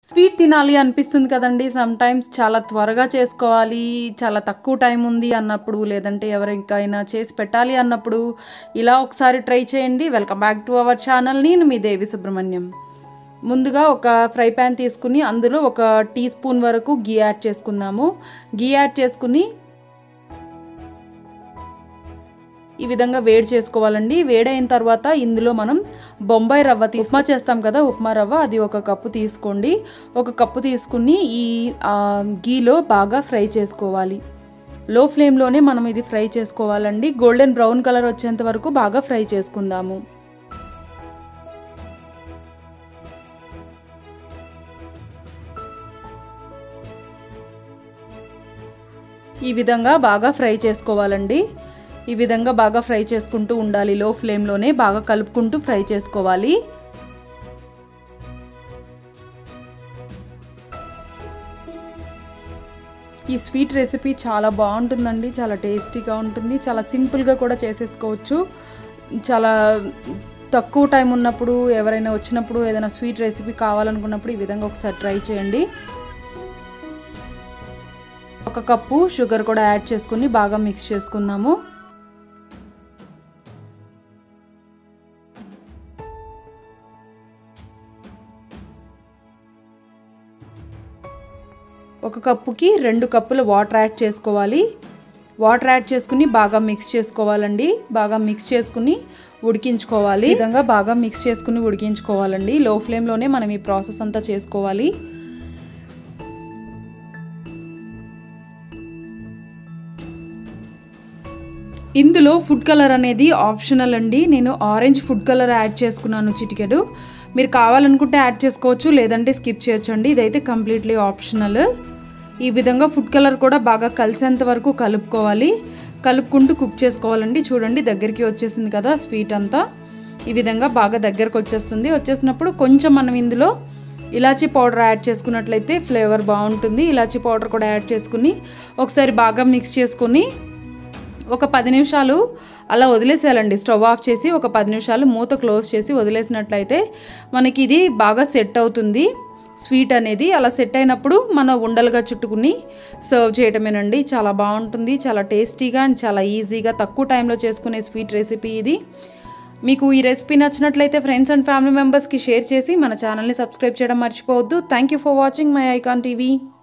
sweet తినాలి అనిపిస్తుంది కదండి సమ్ టైమ్స్ చాలా త్వరగా చేసుకోవాలి చాలా తక్కువ టైం ఉంది అన్నప్పుడు లేదంటే ఎవరికైనా చేసి పెట్టాలి అన్నప్పుడు ఇలా ఒకసారి ట్రై చేయండి welcome back to our channel నేను మీ దేవి సుబ్రహ్మణ్యం ముందుగా ఒక ఫ్రై ప్యాన్ తీసుకుని అందులో ఒక టీ స్పూన్ వరకు గీ యాడ్ చేసుకుందాము గీ యాడ్ చేసుకుని ఈ విధంగా వేడి చేసుకోవాలండి వేడైన తర్వాత ఇందులో మనం బొంబాయి రవ్వ తీ- ఉప్మా చేస్తాం కదా ఉప్మా రవ్వ అది ఒక కప్పు తీసుకోండి ఒక కప్పు తీసుకుని ఈ ఆ, గీలో బాగా ఫ్రై చేసుకోవాలి లో ఫ్లేమ్లోనే మనం ఇది ఫ్రై చేసుకోవాలండి గోల్డెన్ బ్రౌన్ కలర్ వచ్చేంత వరకు బాగా ఫ్రై చేసుకుందాము ఈ విధంగా బాగా ఫ్రై చేసుకోవాలండి ఈ విధంగా బాగా ఫ్రై చేసుకుంటూ ఉండాలి లో ఫ్లేమ్లోనే బాగా కలుపుకుంటూ ఫ్రై చేసుకోవాలి ఈ స్వీట్ రెసిపీ చాలా బాగుంటుందండి చాలా టేస్టీగా ఉంటుంది చాలా సింపుల్గా కూడా చేసేసుకోవచ్చు చాలా తక్కువ టైం ఉన్నప్పుడు ఎవరైనా వచ్చినప్పుడు ఏదైనా స్వీట్ రెసిపీ కావాలనుకున్నప్పుడు ఈ విధంగా ఒకసారి ట్రై చేయండి ఒక కప్పు షుగర్ కూడా యాడ్ చేసుకుని బాగా మిక్స్ చేసుకుందాము ఒక కప్పుకి రెండు కప్పుల వాటర్ యాడ్ చేసుకోవాలి వాటర్ యాడ్ చేసుకుని బాగా మిక్స్ చేసుకోవాలండి బాగా మిక్స్ చేసుకుని ఉడికించుకోవాలి ఈ విధంగా బాగా మిక్స్ చేసుకుని ఉడికించుకోవాలండి లో ఫ్లేమ్లోనే మనం ఈ ప్రాసెస్ అంతా చేసుకోవాలి ఇందులో ఫుడ్ కలర్ అనేది ఆప్షనల్ అండి నేను ఆరెంజ్ ఫుడ్ కలర్ యాడ్ చేసుకున్నాను చిటికెడు మీరు కావాలనుకుంటే యాడ్ చేసుకోవచ్చు లేదంటే స్కిప్ చేయొచ్చు అండి ఇదైతే కంప్లీట్లీ ఆప్షనల్ ఈ విధంగా ఫుడ్ కలర్ కూడా బాగా కలిసేంత వరకు కలుపుకోవాలి కలుపుకుంటూ కుక్ చేసుకోవాలండి చూడండి దగ్గరికి వచ్చేసింది కదా స్వీట్ అంతా ఈ విధంగా బాగా దగ్గరకు వచ్చేస్తుంది వచ్చేసినప్పుడు కొంచెం మనం ఇందులో ఇలాచీ పౌడర్ యాడ్ చేసుకున్నట్లయితే ఫ్లేవర్ బాగుంటుంది ఇలాచీ పౌడర్ కూడా యాడ్ చేసుకుని ఒకసారి బాగా మిక్స్ చేసుకుని ఒక పది నిమిషాలు అలా వదిలేసేయాలండి స్టవ్ ఆఫ్ చేసి ఒక పది నిమిషాలు మూత క్లోజ్ చేసి వదిలేసినట్లయితే మనకి ఇది బాగా సెట్ అవుతుంది స్వీట్ అనేది అలా సెట్ అయినప్పుడు మనం ఉండలుగా చుట్టుకుని సర్వ్ చేయటమేనండి చాలా బాగుంటుంది చాలా టేస్టీగా అండ్ చాలా ఈజీగా తక్కువ టైంలో చేసుకునే స్వీట్ రెసిపీ ఇది మీకు ఈ రెసిపీ నచ్చినట్లయితే ఫ్రెండ్స్ అండ్ ఫ్యామిలీ మెంబర్స్కి షేర్ చేసి మన ఛానల్ని సబ్స్క్రైబ్ చేయడం మర్చిపోవద్దు thank you for watching my icon TV